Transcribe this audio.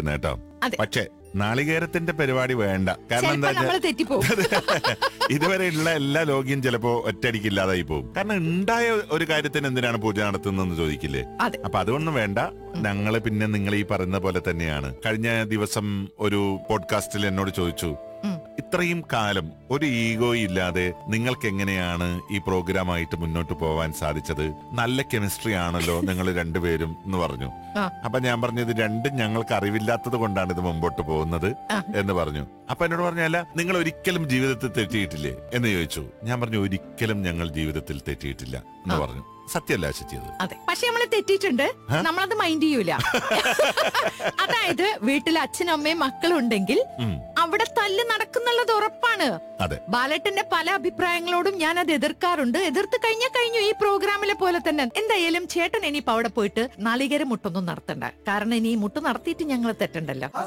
പറയുന്നത് കേട്ടോ അതെ. പക്ഷെ നാളികേരത്തിന്റെ പരിപാടി വേണ്ട കാരണം എന്താ ചിലപ്പോ നമ്മൾ വെച്ചാ- തെറ്റിപ്പോകും ഇതുവരെ ഉള്ള എല്ലാ ലോഗ്യം ചിലപ്പോ ഒറ്റയടിക്കില്ലാതായി പോകും കാരണം ഉണ്ടായ ഒരു കാര്യത്തിന് എന്തിനാണ് പൂജ നടത്തുന്നതെന്ന് ചോദിക്കില്ലേ അതെ അപ്പൊ അതൊന്നും വേണ്ട ഞങ്ങള് പിന്നെ നിങ്ങൾ ഈ പറയുന്ന പോലെ തന്നെയാണ് കഴിഞ്ഞ ദിവസം ഒരു പോഡ്കാസ്റ്റിൽ എന്നോട് ചോദിച്ചു ഉം. ഇത്രയും കാലം ഒരു ഈഗോ ഇല്ലാതെ നിങ്ങൾക്ക് എങ്ങനെയാണ് ഈ പ്രോഗ്രാമായിട്ട് മുന്നോട്ട് പോവാൻ സാധിച്ചത് നല്ല കെമിസ്ട്രി ആണല്ലോ നിങ്ങൾ രണ്ടുപേരും എന്ന് പറഞ്ഞു ആ. അപ്പൊ ഞാൻ പറഞ്ഞത് രണ്ടും ഞങ്ങൾക്ക് അറിവില്ലാത്തത് കൊണ്ടാണ് ഇത് മുമ്പോട്ട് പോകുന്നത് ആ. എന്ന് പറഞ്ഞു അപ്പൊ എന്നോട് പറഞ്ഞല്ല നിങ്ങൾ ഒരിക്കലും ജീവിതത്തിൽ തെറ്റിയിട്ടില്ലേ എന്ന് ചോദിച്ചു ഞാൻ പറഞ്ഞു ഒരിക്കലും ഞങ്ങൾ ജീവിതത്തിൽ തെറ്റിയിട്ടില്ല എന്ന് ആ. പറഞ്ഞു സത്യമല്ല ശശിയത് അതെ പക്ഷെ നമ്മള് തെറ്റിയിട്ടുണ്ട് ഹ? നമ്മളത് മൈൻഡ് ചെയ്യൂല അതായത് വീട്ടിൽ അച്ഛനും അമ്മയും മക്കളും ഉണ്ടെങ്കിൽ ഉം. അവിടെ തല്ല് നടക്കുന്നുള്ളത് ഉറപ്പാണ് അതെ ബാലേട്ടന്റെ പല അഭിപ്രായങ്ങളോടും ഞാൻ അത് എതിർക്കാറുണ്ട് എതിർത്ത് കഴിഞ്ഞാൽ കഴിഞ്ഞു ഈ പ്രോഗ്രാമിലെ പോലെ തന്നെ എന്തായാലും ചേട്ടൻ ഇനിയിപ്പോ അവിടെ പോയിട്ട് നാളികേര മുട്ടൊന്നും നടത്തണ്ട കാരണം ഇനി ഈ മുട്ട് നടത്തിയിട്ട് ഞങ്ങൾ തെറ്റണ്ടല്ലോ